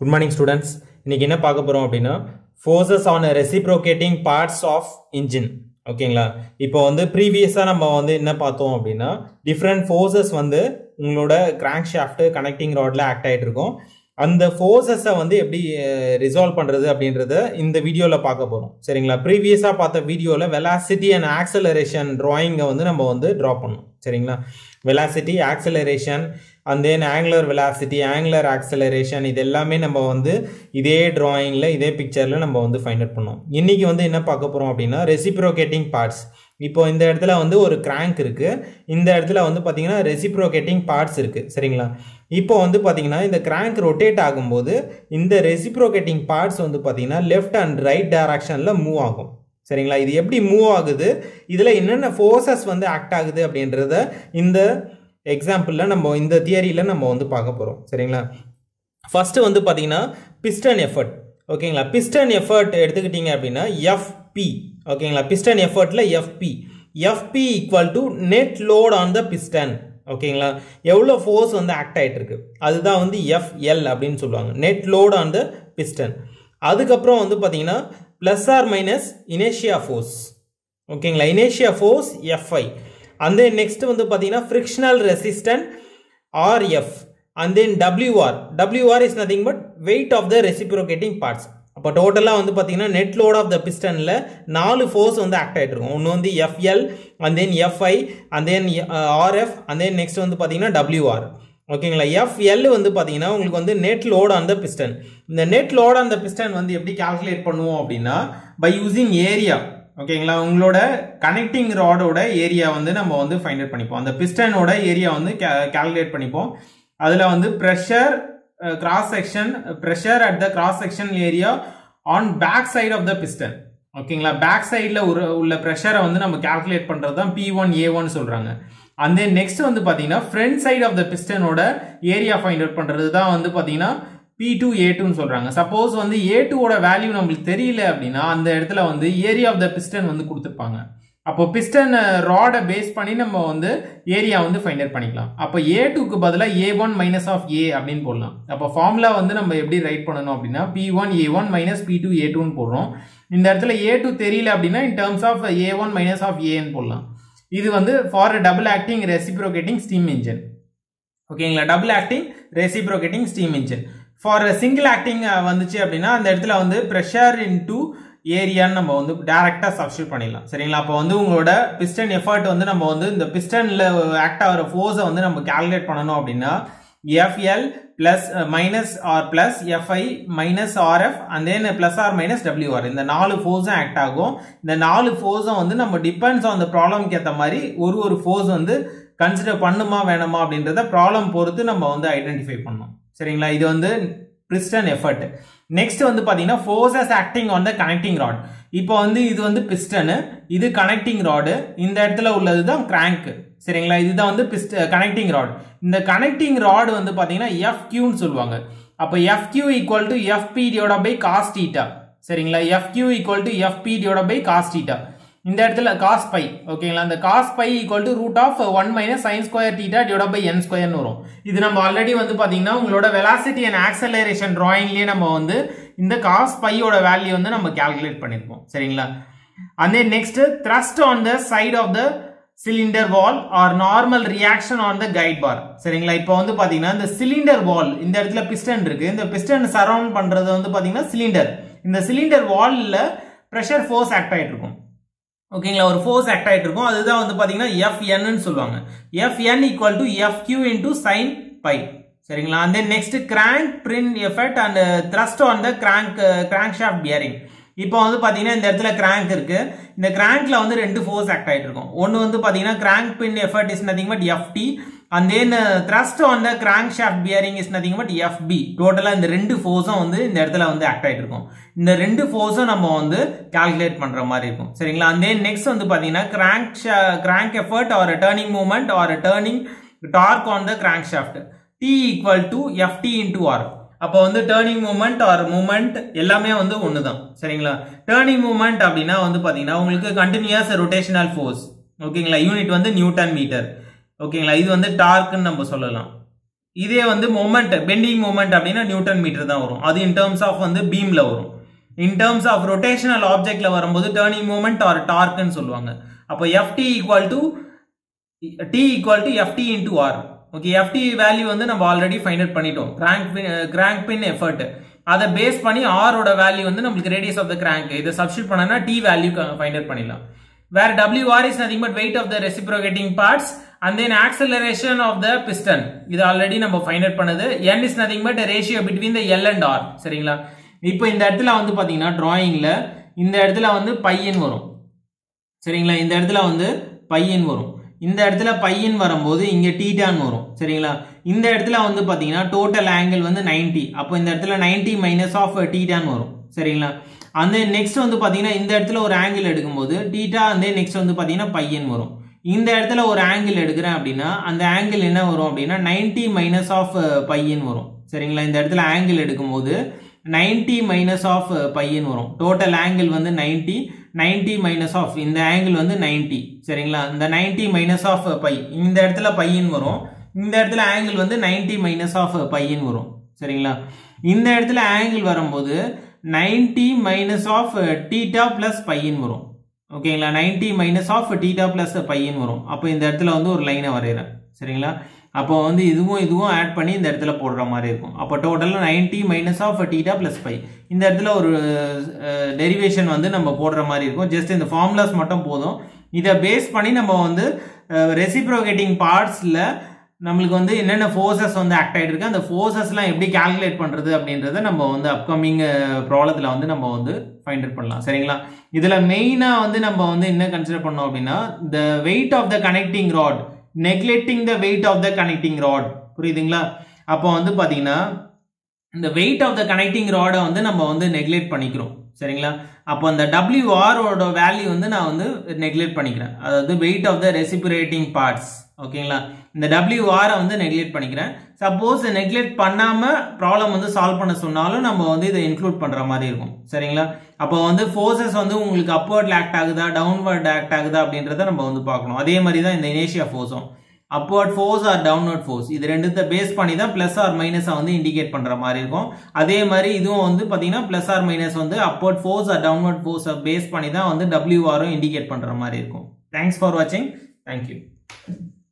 good morning students இன்னைக்கு என்ன பார்க்க போறோம் அப்படின்னா forces on reciprocating parts of engine ஓகேங்களா இப்போ வந்து ப்ரீவியஸாக நம்ம வந்து என்ன பார்த்தோம் அப்படின்னா டிஃப்ரெண்ட் ஃபோர்ஸஸ் வந்து உங்களோட கிராங்க் ஷாஃப்ட் கனெக்டிங் ராட்ல ஆக்ட் ஆகிட்டு இருக்கும் அந்த ஃபோர்ஸஸை வந்து எப்படி ரிசால்வ் பண்ணுறது அப்படின்றத இந்த வீடியோவில் பார்க்க போகிறோம் சரிங்களா ப்ரீவியஸாக பார்த்த வீடியோவில் வெலாசிட்டி அண்ட் ஆக்சலரேஷன் ட்ராயிங்கை வந்து நம்ம வந்து ட்ரா பண்ணோம் சரிங்களா velocity acceleration and then angular velocity angular acceleration இது எல்லாமே நம்ம வந்து இதே ட்ராயிங்கில் இதே பிக்சரில் நம்ம வந்து ஃபைண்ட் அவுட் பண்ணோம் இன்றைக்கி வந்து என்ன பார்க்க போகிறோம் அப்படின்னா ரெசிப்ரோகேட்டிங் பார்ட்ஸ் இப்போ இந்த இடத்துல வந்து ஒரு கிராங்க் இருக்குது இந்த இடத்துல வந்து பார்த்தீங்கன்னா ரெசிப்ரோகேட்டிங் பார்ட்ஸ் இருக்குது சரிங்களா இப்போ வந்து பார்த்தீங்கன்னா இந்த கிராங்க் ரொட்டேட் ஆகும்போது இந்த ரெசிப்ரோகேட்டிங் பார்ட்ஸ் வந்து பார்த்தீங்கன்னா லெஃப்ட் அண்ட் ரைட் டைரக்ஷனில் மூவ் ஆகும் சரிங்களா இது எப்படி மூவ் ஆகுது இதில் என்னென்ன ஃபோர்ஸஸ் வந்து ஆக்ட் ஆகுது அப்படின்றத இந்த எக்ஸாம்பிளில் நம்ம இந்த தியரியில் நம்ம வந்து பார்க்க போகிறோம் சரிங்களா ஃபஸ்ட்டு வந்து பார்த்தீங்கன்னா பிஸ்டன் எஃபர்ட் ஓகேங்களா பிஸ்டன் எஃபர்ட் எடுத்துக்கிட்டீங்க அப்படின்னா எஃப்பி ஓகேங்களா பிஸ்டன் எஃபர்ட்டில் F P F P equal to net load on the piston ஓகேங்களா எவ்வளோ ஃபோர்ஸ் வந்து ஆக்ட் ஆகிட்டு இருக்கு அதுதான் வந்து எஃப்எல் அப்படின்னு சொல்லுவாங்க net load on the piston அதுக்கப்புறம் வந்து பார்த்தீங்கன்னா ப்ளஸ் ஆர் மைனஸ் இனேஷியா ஃபோர்ஸ் ஓகேங்களா இனேஷியா force F I and then next வந்து பார்த்தீங்கன்னா frictional resistant R F and then W R W R is nothing but weight of the reciprocating parts அப்போ டோட்டலாக வந்து பார்த்தீங்கன்னா நெட் லோட் ஆஃப் த பிஸ்டனில் நாலு ஃபோர்ஸ் வந்து ஆக்ட் ஆகிட்டு இருக்கும் ஒன்று வந்து F L and then F I and then R F and then next வந்து பார்த்தீங்கன்னா டபிள்யூஆர் ஓகேங்களா எஃப்எல் வந்து பார்த்தீங்கன்னா உங்களுக்கு வந்து net load on the piston இந்த net load on the piston வந்து எப்படி கால்குலேட் பண்ணுவோம் அப்படின்னா பை யூசிங் ஏரியா ஓகேங்களா உங்களோட கனெக்டிங் ராடோட ஏரியா வந்து நம்ம வந்து ஃபைண்ட் அவுட் பண்ணிப்போம் அந்த பிஸ்டனோட ஏரியா வந்து கால்குலேட் பண்ணிப்போம் அதில் வந்து pressure cross section pressure at the cross section area on back side of the piston ஓகேங்களா பேக் சைடில் ஒரு உள்ள ப்ரெஷரை வந்து நம்ம கால்குலேட் பண்ணுறது தான் பி ஒன் ஏ ஒன் சொல்கிறாங்க அண்ட் தென் நெக்ஸ்ட் வந்து பார்த்தீங்கன்னா ஃப்ரண்ட் சைடு ஆஃப் த பிஸ்டனோட ஏரியா ஃபைண்ட் அவுட் பண்ணுறது தான் வந்து பார்த்தீங்கன்னா பி டூ ஏ டூன்னு சொல்கிறாங்க சப்போஸ் வந்து ஏ டூவோட வேல்யூ நம்மளுக்கு தெரியல அப்படின்னா அந்த இடத்துல வந்து ஏரியா ஆஃப் த பிஸ்டன் வந்து கொடுத்துருப்பாங்க அப்போ பிஸ்டன் ராடை பேஸ் பண்ணி நம்ம வந்து ஏரியா வந்து ஃபைண்ட் அவுட் பண்ணிக்கலாம் அப்போ ஏ டூக்கு பதிலாக A one minus of A அப்படின்னு போடலாம் அப்போ ஃபார்முலா வந்து நம்ம எப்படி ரைட் பண்ணணும் அப்படின்னா P one A one minus P two A டூன்னு போடுறோம் இந்த இடத்துல ஏ டூ தெரியல அப்படின்னா in terms of A one minus of ஏன்னு போடலாம் இது வந்து for double acting reciprocating steam engine ஓகேங்களா double acting reciprocating steam engine for single acting வந்துச்சு அப்படின்னா அந்த இடத்துல வந்து ப்ரெஷர் இன்டூ ஏரியான்னு நம்ம வந்து டேரெக்டாக சப்ஸ்டியூட் பண்ணிடலாம் சரிங்களா அப்போ வந்து உங்களோட பிஸ்டன் எஃபர்ட் வந்து நம்ம வந்து இந்த பிஸ்டனில் ஆக்ட் ஆகிற ஃபோர்ஸை வந்து நம்ம கால்குலேட் பண்ணணும் அப்படின்னா F L plus minus R plus F I minus R F and then plus R minus W R இந்த நாலு ஃபோர்ஸும் ஆக்ட் ஆகும் இந்த நாலு ஃபோர்ஸும் வந்து நம்ம டிபெண்ட்ஸ் ஆன் த ப்ராப்ளம்க்கு ஏற்ற மாதிரி ஒரு ஒரு ஃபோர்ஸ் வந்து கன்சிடர் பண்ணுமா வேணாமா அப்படின்றத ப்ராப்ளம் பொறுத்து நம்ம வந்து ஐடென்டிஃபை பண்ணோம் சரிங்களா இது வந்து பிஸ்டன் எஃபர்ட் நெக்ஸ்ட் வந்து பார்த்தீங்கன்னா forces acting on the connecting rod இப்போ வந்து இது வந்து பிஸ்டனு இது கனெக்டிங் ராடு இந்த இடத்துல உள்ளது தான் கிராங்க் சரிங்களா இதுதான் வந்து பிஸ்ட் கனெக்டிங் ராட் இந்த கனெக்டிங் ராடு வந்து பார்த்தீங்கன்னா எஃப் கியூன்னு சொல்லுவாங்க அப்போ F Q equal to F P டியோட பை காஸ் டீட்டா சரிங்களா F Q equal to F P டியோட பை காஸ் டீட்டா இந்த இடத்துல காஸ் பை ஓகேங்களா அந்த cos phi equal to root of one minus sin square theta divide by n ஸ்கொயர்னு வரும் இது நம்ம ஆல்ரெடி வந்து பாத்தீங்கன்னா உங்களோட வெலாசிட்டி அண்ட் ஆக்சலரேஷன் டிராயிங்லயே நம்ம வந்து இந்த காஸ் பையோட வேல்யூ வந்து நம்ம கால்குலேட் பண்ணிருப்போம் சரிங்களா and then next thrust on the side of the cylinder wall or normal reaction on the guide bar சரிங்களா இப்போ வந்து பாத்தீங்கன்னா இந்த சிலிண்டர் வால் இந்த இடத்துல பிஸ்டன் இருக்கு இந்த பிஸ்டன் சரௌண்ட் பண்றது வந்து பாத்தீங்கன்னா சிலிண்டர் இந்த சிலிண்டர் வால்ல ப்ரெஷர் ஃபோர்ஸ் ஆக்ட் ஆயிட்டு இருக்கும் ஓகேங்களா ஒரு ஃபோர்ஸ் ஆக்ட் ஆகிட்டு இருக்கும் அதுதான் வந்து பார்த்தீங்கன்னா எஃப்என்னு சொல்லுவாங்க F N equal to F Q into sin phi சரிங்களா and then next crank pin effect and thrust on the crank crankshaft bearing இப்போ வந்து பார்த்தீங்கன்னா இந்த இடத்துல கிராங்க் இருக்கு இந்த கிராங்க்ல வந்து ரெண்டு ஃபோர்ஸ் ஆக்ட் ஆகிட்டு இருக்கும் ஒன்று வந்து பார்த்தீங்கன்னா crank pin effort is nothing but F T and then thrust on the crankshaft bearing is nothing but F P டோட்டலாக இந்த ரெண்டு ஃபோர்ஸும் வந்து இந்த இடத்துல வந்து ஆக்ட் ஆகிட்டு இருக்கும் இந்த ரெண்டு ஃபோர்ஸும் நம்ம வந்து கால்குலேட் பண்ணுற மாதிரி இருக்கும் சரிங்களா அண்ட் தென் நெக்ஸ்ட் வந்து பார்த்தீங்கன்னா crank crank effort or turning moment or turning torque on the crankshaft T equal to F T into R அப்போ வந்து டேர்னிங் மூமெண்ட் ஆர் மூமெண்ட் எல்லாமே வந்து ஒன்று தான் சரிங்களா டேர்னிங் மூமெண்ட் அப்படின்னா வந்து பார்த்தீங்கன்னா உங்களுக்கு கண்டினியூஸ் ரொட்டேஷனல் ஃபோர்ஸ் ஓகேங்களா யூனிட் வந்து நியூட்டன் மீட்டர் ஓகேங்களா இது வந்து டார்க்னு நம்ம சொல்லலாம் இதே வந்து மொமெண்ட் பெண்டிங் மொமெண்ட் அப்படின்னா நியூட்டன் மீட்டர் தான் வரும் அது இன் டேர்ம்ஸ் ஆஃப் வந்து பீம்ல வரும் இன் டேர்ம்ஸ் ஆஃப் ரொட்டேஷனல் ஆப்ஜெக்ட்ல வரும்போது டேர்னிங் மூமெண்ட் ஆர் டார்க்னு சொல்லுவாங்க அப்போ F T equal to T equal to F T into R okay F T value வந்து நம்ம ஆல்ரெடி ஃபைண்ட் அவுட் பண்ணிட்டோம் crank pin crank pin effort அதை பேஸ் பண்ணி ஆரோட வேல்யூ வந்து நம்மளுக்கு ரேடியஸ் ஆஃப் த கிராங்க் இதை சப்ஸ்டியூட் பண்ணனா டி வேல்யூ ஃபைண்ட் அவுட் பண்ணிடலாம் where W R is nothing but weight of the reciprocating parts and then acceleration of the piston இது already நம்ம ஃபைண்ட் அவுட் பண்ணது n is nothing but ratio between the L and R சரிங்களா இப்போ இந்த இடத்துல வந்து பாத்தீங்கன்னா டிராயிங்ல இந்த இடத்துல வந்து பையன் வரும் சரிங்களா இந்த இடத்துல வந்து பையன் வரும் இந்த இடத்துல பையன் வரும்போது இங்க டீட்டான் வரும் சரிங்களா இந்த இடத்துல வந்து பாத்தீங்கன்னா டோட்டல் ஆங்கிள் வந்து 90 அப்போ இந்த இடத்துல 90 மைனஸ் ஆஃப் டீட்டான் வரும் சரிங்களா அந்த நெக்ஸ்ட் வந்து பாத்தீங்கன்னா இந்த இடத்துல ஒரு ஆங்கிள் எடுக்கும்போது டீட்டா அந்த நெக்ஸ்ட் வந்து பாத்தீங்கன்னா பையன் வரும் இந்த இடத்துல ஒரு ஆங்கிள் எடுக்கிறேன் அப்படின்னா அந்த ஆங்கிள் என்ன வரும் அப்படின்னா 90 மைனஸ் ஆஃப் பையன் வரும் சரிங்களா இந்த இடத்துல ஆங்கிள் எடுக்கும்போது 90 மைனஸ் ஆஃப் பையன் வரும் டோட்டல் ஆங்கிள் வந்து 90 90 மைனஸ் ஆஃப் இந்த ஆங்கிள் வந்து 90 சரிங்களா இந்த 90 மைனஸ் ஆஃப் பை இந்த இடத்துல பையன் வரும் இந்த இடத்துல ஆங்கிள் வந்து 90 மைனஸ் ஆஃப் பையன் வரும் சரிங்களா இந்த இடத்துல ஆங்கிள் வரும்போது 90 மைனஸ் ஆஃப் டீட்டா பிளஸ் பையன் வரும் ஓகேங்களா 90 மைனஸ் ஆஃப் டீட்டா பிளஸ் பையன் வரும் அப்போ இந்த இடத்துல வந்து ஒரு லைனை வரைகிறேன் சரிங்களா அப்போ வந்து இதுவும் இதுவும் ஆட் பண்ணி இந்த இடத்துல போடுற மாதிரி இருக்கும் அப்போ டோட்டலாக ninety minus of theta plus phi இந்த இடத்துல ஒரு டெரிவேஷன் வந்து நம்ம போடுற மாதிரி இருக்கும் ஜஸ்ட் இந்த ஃபார்முலாஸ் மட்டும் போதும் இதை பேஸ் பண்ணி நம்ம வந்து ரெசிப்ரோகேட்டிங் பார்ட்ஸில் நம்மளுக்கு வந்து என்னென்ன ஃபோர்ஸஸ் வந்து ஆக்ட் ஆகிட்டு இருக்கு அந்த ஃபோர்ஸஸ்லாம் எப்படி கால்குலேட் பண்ணுறது அப்படின்றத நம்ம வந்து அப்கமிங் ப்ராப்ளத்தில் வந்து நம்ம வந்து ஃபைண்ட் அவுட் பண்ணலாம் சரிங்களா இதில் மெயினாக வந்து நம்ம வந்து என்ன கன்சிடர் பண்ணோம் அப்படின்னா the weight of the connecting rod neglecting the weight of the connecting rod புரியுதுங்களா அப்போ வந்து பார்த்தீங்கன்னா இந்த வெயிட் ஆஃப் த கனெக்டிங் ராடை வந்து நம்ம வந்து நெக்லெக்ட் பண்ணிக்கிறோம் சரிங்களா அப்போ அந்த டபிள்யூஆரோட வேல்யூ வந்து நான் வந்து நெக்லெக்ட் பண்ணிக்கிறேன் அதாவது weight of the reciprocating parts ஓகேங்களா இந்த டபிள்யூஆரை வந்து நெக்லெக்ட் பண்ணிக்கிறேன் சப்போஸ் நெக்லெக்ட் பண்ணாமல் ப்ராப்ளம் வந்து சால்வ் பண்ண சொன்னாலும் நம்ம வந்து இதை இன்க்ளூட் பண்ணுற மாதிரி இருக்கும் சரிங்களா அப்போ வந்து ஃபோர்ஸஸ் வந்து உங்களுக்கு அப்வர்ட்ல ஆக்ட் ஆகுதா டவுன்வர்ட் ஆக்ட் ஆகுதா அப்படின்றத நம்ம வந்து பார்க்கணும் அதே மாதிரி தான் இந்த இனேஷியா ஃபோர்ஸும் upward force or downward force இது ரெண்டுத்த பேஸ் பண்ணி தான் பிளஸ் ஆர் மைனஸை வந்து இண்டிகேட் பண்ணுற மாதிரி இருக்கும் அதே மாதிரி இதுவும் வந்து பார்த்தீங்கன்னா பிளஸ் ஆர் மைனஸ் வந்து அப்வர்ட் ஃபோர்ஸ் ஆர் டவுன்வர்ட் ஃபோர்ஸை பேஸ் பண்ணி தான் வந்து டபிள்யூஆரும் இண்டிகேட் பண்ணுற மாதிரி இருக்கும் தேங்க்ஸ் ஃபார் வாட்சிங் தேங்க்யூ